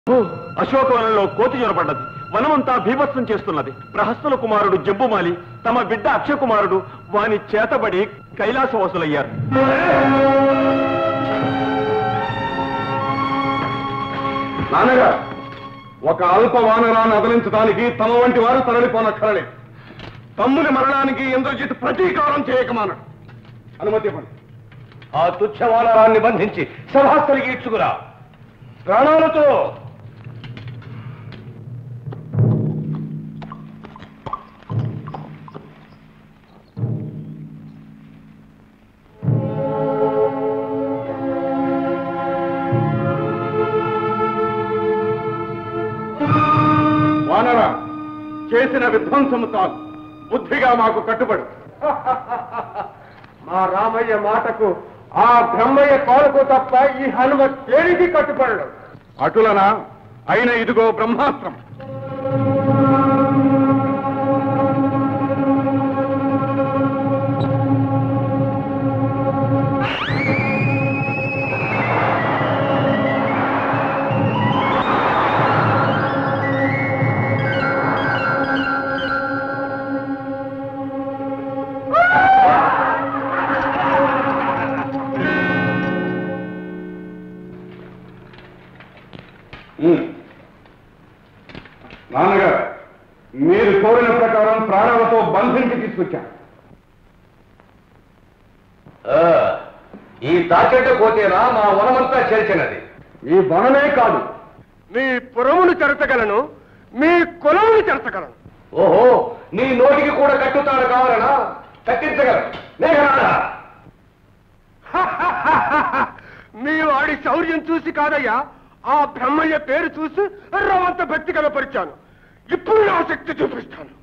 ఓ, అశోకవనంలో కోతి జ్వరపడ్డది వనమంతా భీభత్సం చేస్తున్నది ప్రహస్తుల కుమారుడు జబ్బుమాలి తమ బిడ్డ అక్షకుమారుడు వాని చేతబడి కైలాసవాసులయ్యారు నాన్నగా ఒక అల్ప వానరాన్ని అదలించడానికి తమ వంటి వారు తరలిపోనక్కరలే తమ్ముని మరణానికి ఇంద్రజిత్ ప్రతీకారం చేయకమానడు అనుమతి ఇవ్వండి ఆ తుచ్చ వానరాన్ని బంధించి సభాస్థలికి ఇచ్చుకురా ప్రాణాలతో వానరా చేసిన విధ్వంసము చాలు బుద్ధిగా మాకు కట్టుబడు మా రామయ్య మాటకు ఆ బ్రహ్మయ్య కాలుకు తప్ప ఈ హనుమ దేనికి కట్టుబడడు అటులనా అయిన ఇదిగో బ్రహ్మాస్త్రం నాన్నగారు మీరు కోరిన ప్రకారం ప్రాణాలతో బంధించి తీసుకొచ్చాను ఈ తాచెట్ట కోతేనా మా వనమంతా చేర్చినది ఈ వనమే కాదు మీ పురమును చెరచగలను మీ కులమును చెరచగలను ఓహో నీ నోటికి కూడా కట్టుతాడు కావాలనా కట్టించగలను మేఘనాథ మీ వాడి శౌర్యం చూసి కాదయ్యా ఆ బ్రహ్మయ్య పేరు చూసి రవంత భక్తి కనపరిచాను ఇప్పుడు నా శక్తి చూపిస్తాను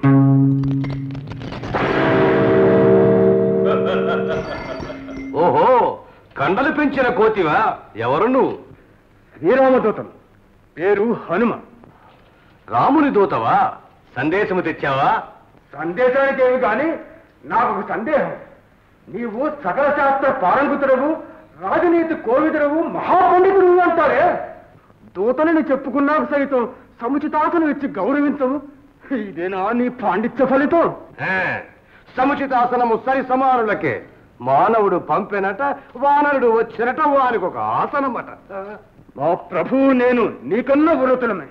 ఓహో కండలు పెంచిన కోతివా ఎవరు నువ్వు శ్రీరామదూతం పేరు హనుమ రాముని దూతవా సందేశము తెచ్చావా సందేశానికి ఏమి కానీ నాకు ఒక సందేహం నీవు సకల శాస్త్ర పారంగుతుడవు రాజనీతి కోవిదుడవు మహాపండితుడు అంటారే దూతలని చెప్పుకున్నాక సైతం సముచితాసనం ఇచ్చి గౌరవించవు ఇదేనా నీ పాండిత్య ఫలితం ఆ, సముచితాసనము సరి సమానులకే మానవుడు పంపెనట వానరుడు వచ్చినట వానికి ఒక ఆసనమట మా ప్రభువు నేను నీకన్నా వృతులమే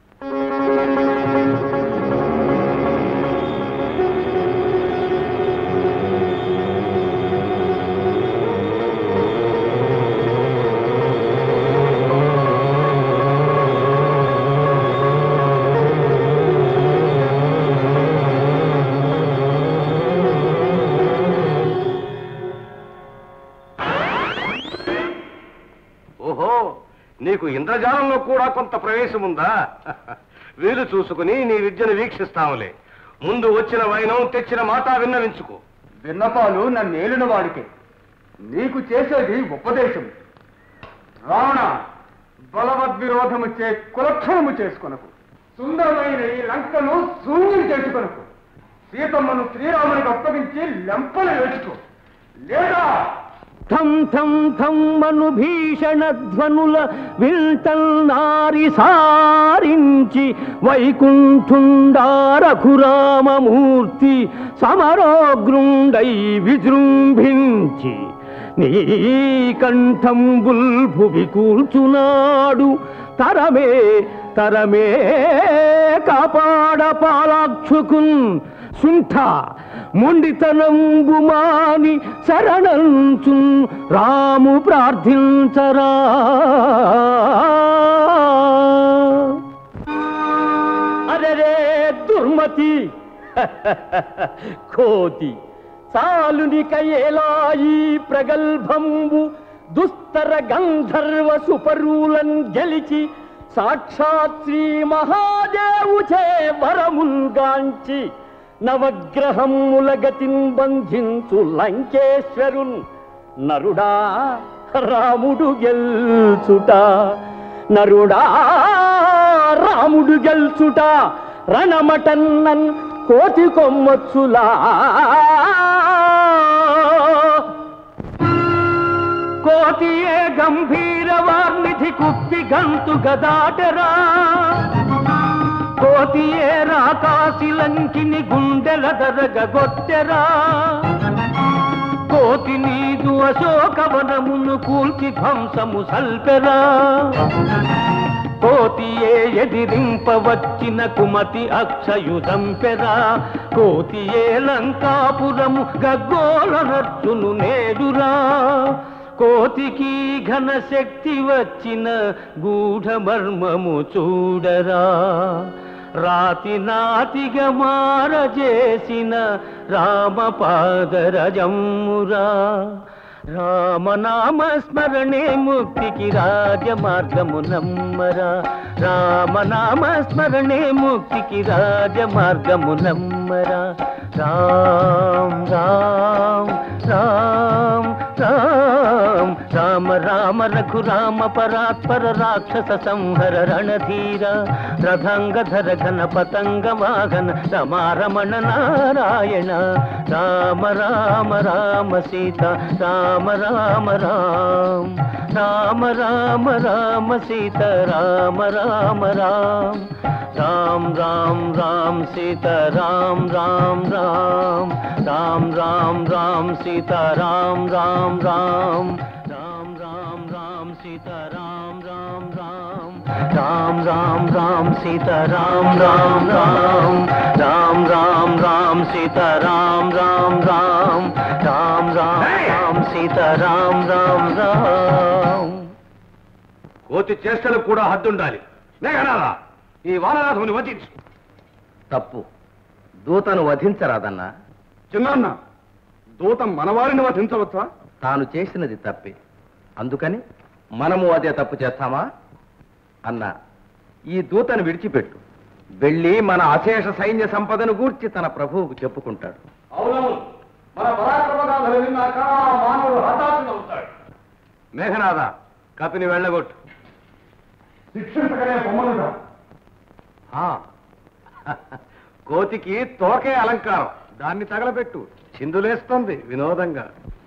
ఓహో నీకు ఇంద్రజాలంలో కూడా కొంత ప్రవేశం ఉందా వీలు చూసుకుని నీ విద్యను వీక్షిస్తాములే ముందు వచ్చిన వైనం తెచ్చిన మాట విన్నవించుకో విన్నపాలు నన్ను ఏలిన వాడికే నీకు చేసేది ఉపదేశం రావణ బలవద్విరోధము చే కులక్షణము చేసుకొనకు సుందరమైన ఈ లంకను శూన్యం చేసుకొనకు సీతమ్మను శ్రీరామునికి అప్పగించి లెంపలు వేసుకో లేదా థం థం థం మను భీషణ ధ్వనుల విల్టల్నారి సారించి వైకుంఠుండా రఘురామమూర్తి సమరోగ్రుండై విజృంభించి నీ కంఠంబుల్ భువి కూల్చునాడు తరమే తరమే కాపాడ పాలాక్షుకున్ సుంఠ మొండితనంబు మాని శరణంచు రాము ప్రార్థించరా అరే దుర్మతి కోతి చాలునిక ఏలాయి ప్రగల్భంబు దుస్తర గంధర్వ సుపరులన్ గెలిచి సాక్షాత్ శ్రీ మహాదేవుచే వరముల్గాంచి నవగ్రహముల గతిన్ బంధించు లంకేశ్వరున్ నరుడా రాముడు గెల్చుట నరుడా రాముడు గెల్చుట రణమటన్నన్ కోతి కొమ్మొచ్చులా కోతియే గంభీర వార్నిధి కుప్పి గంతు గదాటరా కోతియే రాకాసి లంకిని గుండెల దరగొట్టెరా కోతి నీదు అశోకవనమును కూల్చి ధ్వంసము సల్పెరా కోతియే ఎదిరింపవచ్చిన కుమతి అక్షయుధంపెరా కోతియే లంకాపురము గగ్గోల నర్చును నేడురా కోతికి ఘన శక్తి వచ్చిన గూఢమర్మము చూడరా రాతి నాతిగా మారజేసిన రామపాదరజమ్మురా రామనామ స్మరణే ముక్తికి రాజ మార్గము నమ్మరా రామనామ స్మరణే ముక్తికి రాజ మార్గము నమ్మరా రామ్ రామ్ రామ్ రామ్ రామ రామ రఘురామ పరాత్పర రాక్షస సంహర రణధీర రథంగధర ఘన పతంగ వాహన రమారమణ నారాయణ రామ రామ రామ సీత రామ రామ రామ రామ రామ రామ సీత రామ రామ రామ రామ్ రామ్ రామ్ సీత రామ్ రామ్ రామ్ రామ్ రామ్ రామ్ సీత రామ్ రామ్ రామ్ రామ్ రామ్ రామ్ సీత రామ్ రామ్ రామ్ రామ్ రామ్ రామ్ సీత రామ్ రామ్ రామ్ రామ్ రామ్ రామ్ సీత రామ్ రామ్ రామ్ రామ్ రామ్ రామ్ సీత రామ్ రామ్ రామ్ కోతి చేష్టలకు కూడా హద్దుండాలి మేఘనాథా ఈ వాననాథముని వధించు తప్పు దూతను వధించరాదన్నా చిన్నాన్న దూత మనవారిని వధించవచ్చా తాను చేసినది తప్పే అందుకని మనము అదే తప్పు చేస్తామా అన్నా ఈ దూతను విడిచిపెట్టు వెళ్ళి మన అశేష సైన్య సంపదను గూర్చి తన ప్రభువుకు చెప్పుకుంటాడు అవునవును మన పరాక్రమగాథలు విన్నాక ఆ మానవుడు హఠాత్తునవుతాడు మేఘనాథ కపిని వెళ్ళగొట్టు శిక్షించకనే బొమ్మలుగా ఆ, కోతికి తోకే అలంకారం దాన్ని తగలబెట్టు చిందులేస్తోంది వినోదంగా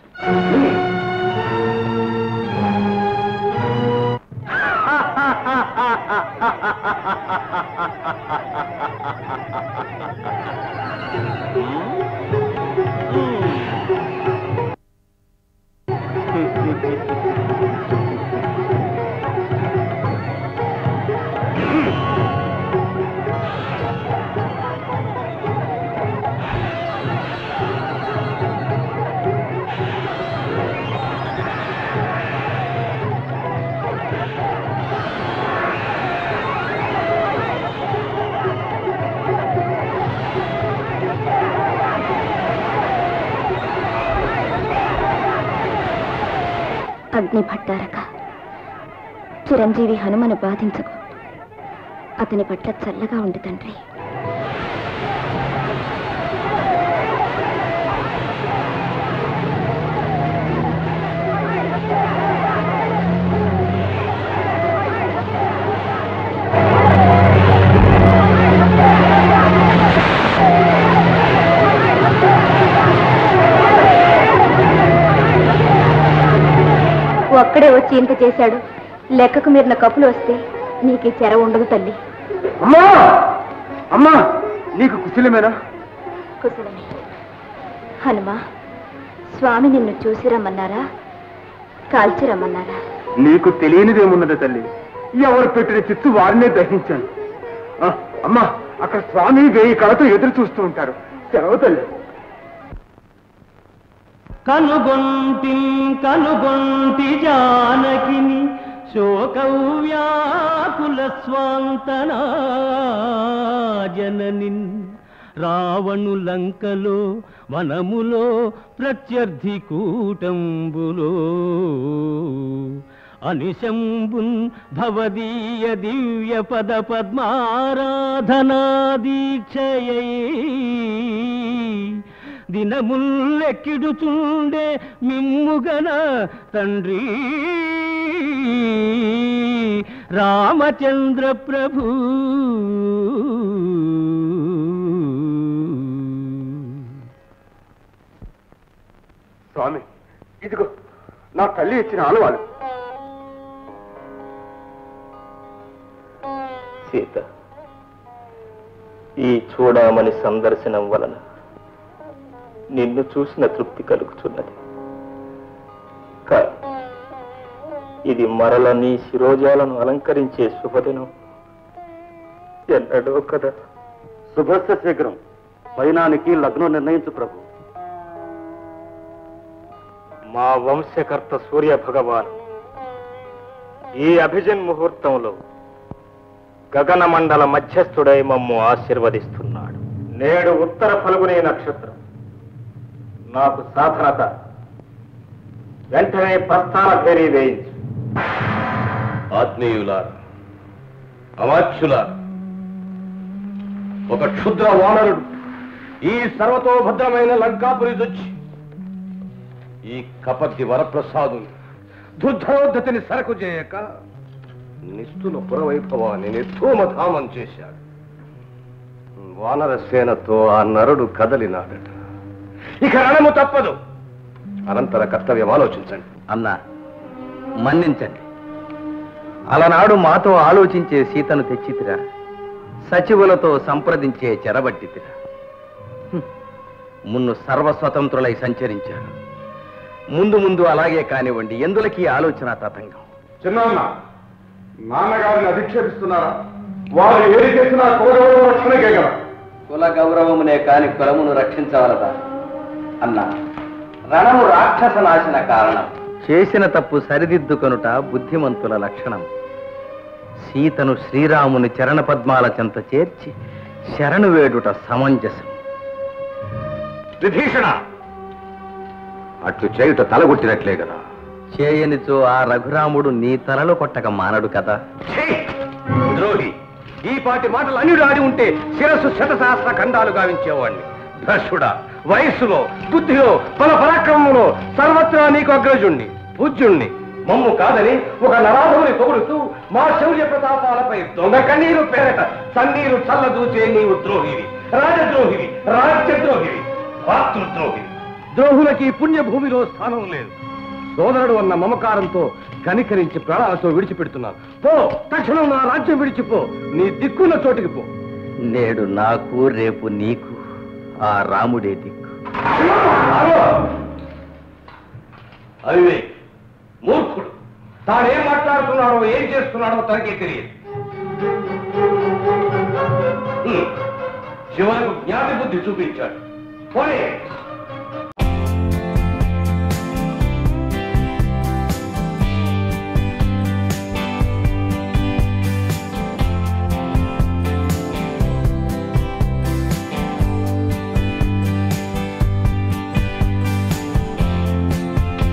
అగ్ని భట్టారక చిరంజీవి హనుమను బాధించకు అతని పట్ల చల్లగా ఉండి తండ్రి ఒక్కడే వచ్చి ఇంత చేశాడు లెక్కకు మీరిన కప్పులు వస్తే నీకు ఈ చెర ఉండదు తల్లి అమ్మా అమ్మా నీకు కుశలమేనా కుశలమే హనుమా స్వామి నిన్ను చూసి రమ్మన్నారా కాల్చి రమ్మన్నారా నీకు తెలియనిదేమున్నది తల్లి ఎవరు పెట్టిన చిత్తు వారినే దహించాను ఆ, అమ్మా అక్కడ స్వామి వెయ్యి కళతో ఎదురు చూస్తూ ఉంటారు సెలవు తల్లి కనుగొంటి కనుగొంటి జానకిని శోకవ్యాకుల స్వాంతనా జననిన్ రావణు లంకలో వనములో ప్రత్యర్థి కూటంబులో అనిశంబున్ భవదీయ దివ్య పద పద్మారాధనా దీక్షయై దినముల్లెక్కిడుచుండే మిమ్ముగన తండ్రి రామచంద్ర ప్రభు స్వామి ఇదిగో నా తల్లి ఇచ్చిన ఆనవాలు సీత ఈ చూడమని సందర్శనం వలన నిన్ను చూసిన తృప్తి కలుగుతున్నది కానీ ఇది మరల నీ శిరోజాలను అలంకరించే శుభదినం ఎన్నడో కదా శుభస్య శీఘ్రం పైనానికి లగ్నం నిర్ణయించు ప్రభు మా వంశకర్త సూర్య భగవాన్ ఈ అభిజన్ ముహూర్తంలో గగన మండల మధ్యస్థుడై మమ్ము ఆశీర్వదిస్తున్నాడు నేడు ఉత్తర ఫల్గుని నక్షత్రం నాకు సాధనత వెంటనే ప్రస్థాన ఫేరీ వేయించు ఆత్మీయులారా అమాత్యులారా ఒక క్షుద్ర వానరుడు ఈ సర్వతోభద్రమైన లంకాపురి దొచ్చి ఈ కపర్ది వరప్రసాదు దుర్ధరోద్ధతిని సరకు చేయక నిస్తుల పురవైభవాన్ని నిర్ధూమధామం చేశాడు వానర సేనతో ఆ నరుడు కదలినాడట ఇక రణము తప్పదు అనంతర కర్తవ్యం ఆలోచించండి అన్నా మన్నించండి అలనాడు మాతో ఆలోచించే సీతను తెచ్చితిరా సచివులతో సంప్రదించే చెరబట్టితిరా హ్మ్. మున్ను సర్వస్వతంత్రులై సంచరించారు ముందు ముందు అలాగే కానివ్వండి ఎందులకి ఆలోచన తతంగం చిన్న నాన్నగారిని అధిక్షేపిస్తున్నారా వారు ఏది చేసినా కులగౌరవ రక్షణకే కదా కుల గౌరవమునే కాని కులమును రక్షించవలదా అన్నా రణము రాక్షస నాశన కారణం చేసిన తప్పు సరిదిద్దుకొనుట బుద్ధిమంతుల లక్షణం సీతను శ్రీరాముని చరణ పద్మాల చెంత చేర్చి శరణు వేడుట సమంజసం విభీషణ అట్లు చేయుట తలగొట్టినట్లే కదా చేయనిచో ఆ రఘురాముడు నీ తలలో కొట్టక మానడు కదా ఛీ! ద్రోహి ఈ పాటి మాటలు అన్యుడు ఆడి ఉంటే శిరస్సు శతసహస్ర ఖండాలు గావించేవాణ్ణి భ్రష్టుడా వయస్సులో బుద్ధిలో బల పరాక్రమంలో సర్వత్రా నీకు అగ్రజుణ్ణి పూజ్యుణ్ణి మమ్ము కాదని ఒక నరాధుని పొగుడుతూ మా శౌర్య ప్రతాపాలపై దొంగ కన్నీరు పేరట సన్నీరు చల్లదూచే నీవు ద్రోహివి రాజద్రోహివి రాజ్యద్రోహివి భాతృద్రోహివి ద్రోహులకి ఈ పుణ్యభూమిలో స్థానం లేదు సోదరుడు అన్న మమకారంతో కనికరించి ప్రాణాలతో విడిచిపెడుతున్నాను పో తక్షణం నా రాజ్యం విడిచిపో నీ దిక్కున్న చోటికి పో నేడు నాకు రేపు నీకు ఆ రాముడే దిక్కు అవివే మూర్ఖుడు తానేం మాట్లాడుతున్నాడో ఏం చేస్తున్నాడో తనకే తెలియదు హ్మ్. శివకు జ్ఞాతి బుద్ధి చూపించాడు పోనీ